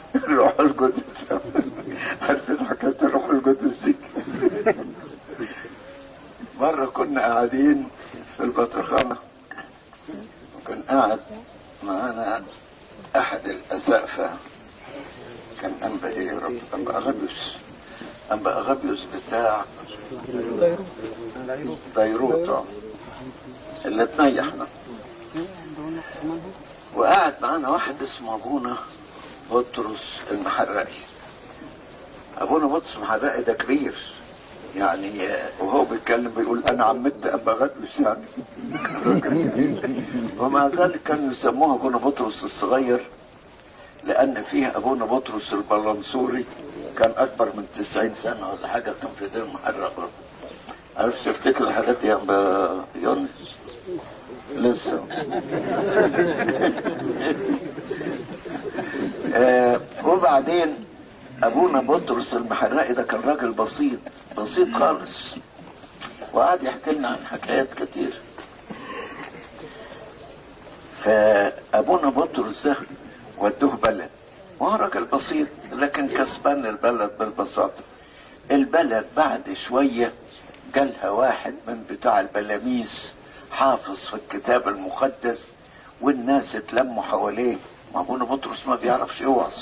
الروح القدس عارفين حكايه الروح القدس دي مره كنا قاعدين في البطرخانه وكان قاعد معانا احد الاسقفه كان انبا ايه يا رب انبا اغابيوس انبا اغابيوس بتاع ديروطة اللي تنيحنا وقاعد معانا واحد اسمه ابونا بطرس المحرقي ابونا بطرس المحرقي ده كبير يعني وهو بيتكلم بيقول انا عمدت ابا غدوس يعني راجل كبير. ومع ذلك كانوا يسموه ابونا بطرس الصغير لان فيه ابونا بطرس البلنسوري كان اكبر من 90 سنه ولا حاجه كان في دير محرق برضه عرفت تفتكر الحاجات دي يا ابا يونس لسه آه وبعدين ابونا بطرس المحرقي ده كان راجل بسيط بسيط خالص وقعد يحكي لنا عن حكايات كتير فابونا بطرس ده ودوه بلد وهو راجل بسيط لكن كسبان البلد بالبساطة البلد بعد شوية جالها واحد من بتاع البلاميس حافظ في الكتاب المقدس والناس اتلموا حواليه ما ابونا بطرس ما بيعرفش يوعظ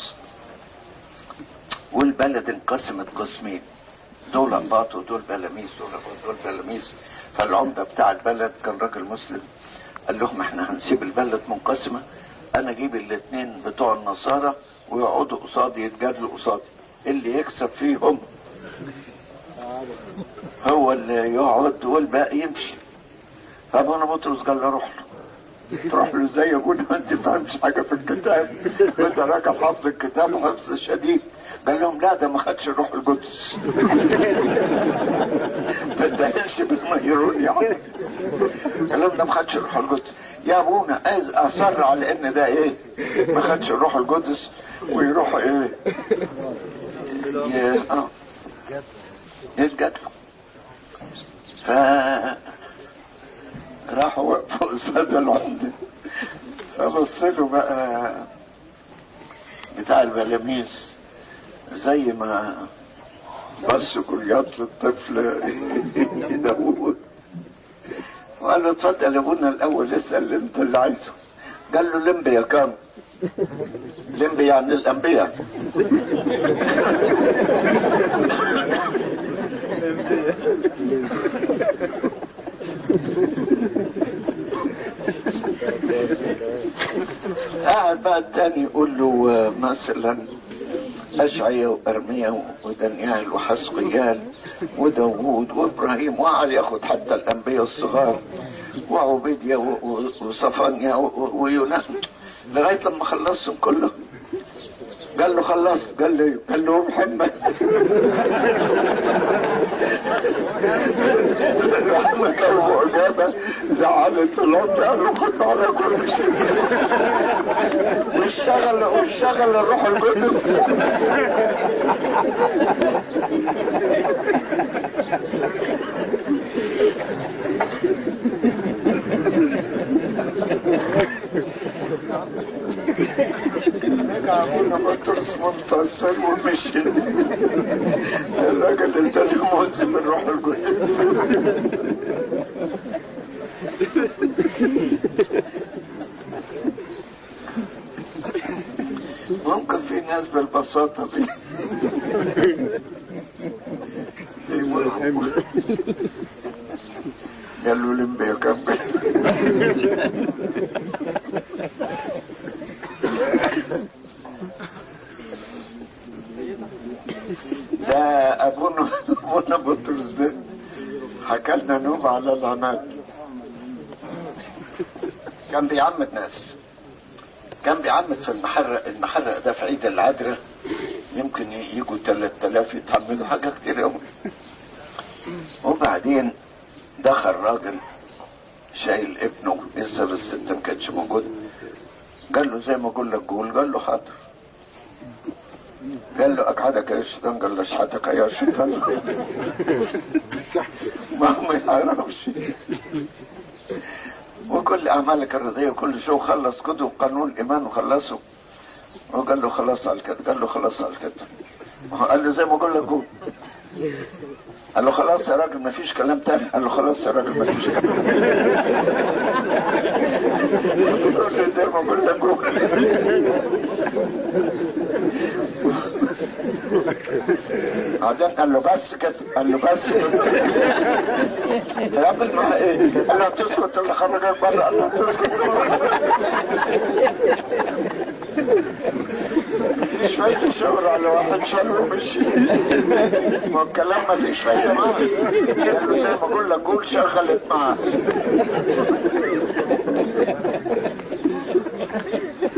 والبلد انقسمت قسمين دول انباط ودول بلاميس دول أنباط ودول بلاميس فالعمده بتاع البلد كان راجل مسلم قال لهم احنا هنسيب البلد منقسمه انا اجيب الاثنين بتوع النصارى ويقعدوا قصادي يتجادلوا قصادي اللي يكسب فيهم هو اللي يقعد والباقي يمشي فابونا بطرس قال له روح له تروح له ازاي يقول ما انت فهمش حاجه في الكتاب انت راجل حافظ الكتاب حفظ شديد قال لهم لا ده ما خدش الروح القدس ما اتدهنش بالميرون يعني قال لهم ده ما خدش الروح القدس يا ابونا عايز اصر على ان ده ايه ما خدش الروح القدس ويروح ايه ي- اه يتجادلوا ف راحوا وقفوا قصاد العمدة فبص له بقى بتاع البلاميس زي ما بص كليات للطفل داوود وقال له اتفضل يا ابونا الاول اسال انت اللي عايزه قال له لمبيا كام لمبي يعني الانبياء قاعد بقى التاني يقول له آه، مثلا أشعيا وأرميا ودانيال وحسقيال وداوود وإبراهيم وقعد ياخد حتى الأنبياء الصغار وعبيديا و- و- وصفانيا و- و- ويونان لغاية لما خلصهم كلهم قال له خلص قال لي قال له محمد رحمة الله وإجابة زعلت الأرض قال له خد على كل شيء واشتغل واشتغل الروح القدس رجع ابونا بطرس متأثر ومشي الراجل اللي كان موسم الروح القدس ممكن في ناس بالبساطة دي بيمرحوا. قال له لم بيكمل ده ابونا ابونا بطرس ده حكى لنا نوبة على العناد كان بيعمد ناس كان بيعمد في المحرق المحرق ده في عيد العذراء يمكن يجوا 3000 يتعمدوا حاجة كتير قوي وبعدين دخل راجل شايل ابنه لسه الست ما كانتش موجوده قال له زي ما اقول لك قول قال له حاضر قال له اقعدك يا شيطان قال له اشحتك يا شيطان ما هو ما يعرفش وكل اعمالك الرضيه وكل شيء خلص كتب قانون الايمان وخلصه هو قال له خلاص على كده قال له خلاص على كده هو قال له زي ما اقول لك قول قال له خلاص يا راجل ما فيش كلام تاني قال له خلاص يا راجل ما فيش كلام تاني قال له زي ما اقول لك قول بعدين قال له بس كده قال له بس كده يا ابني ما ايه قال له تسكت ولا خرجك بره قال له تسكت مفيش فايدة شاور على واحد شال ومشي ما الكلام ما فيش فايدة معاه قال له زي ما اقول لك قول شغلت معاه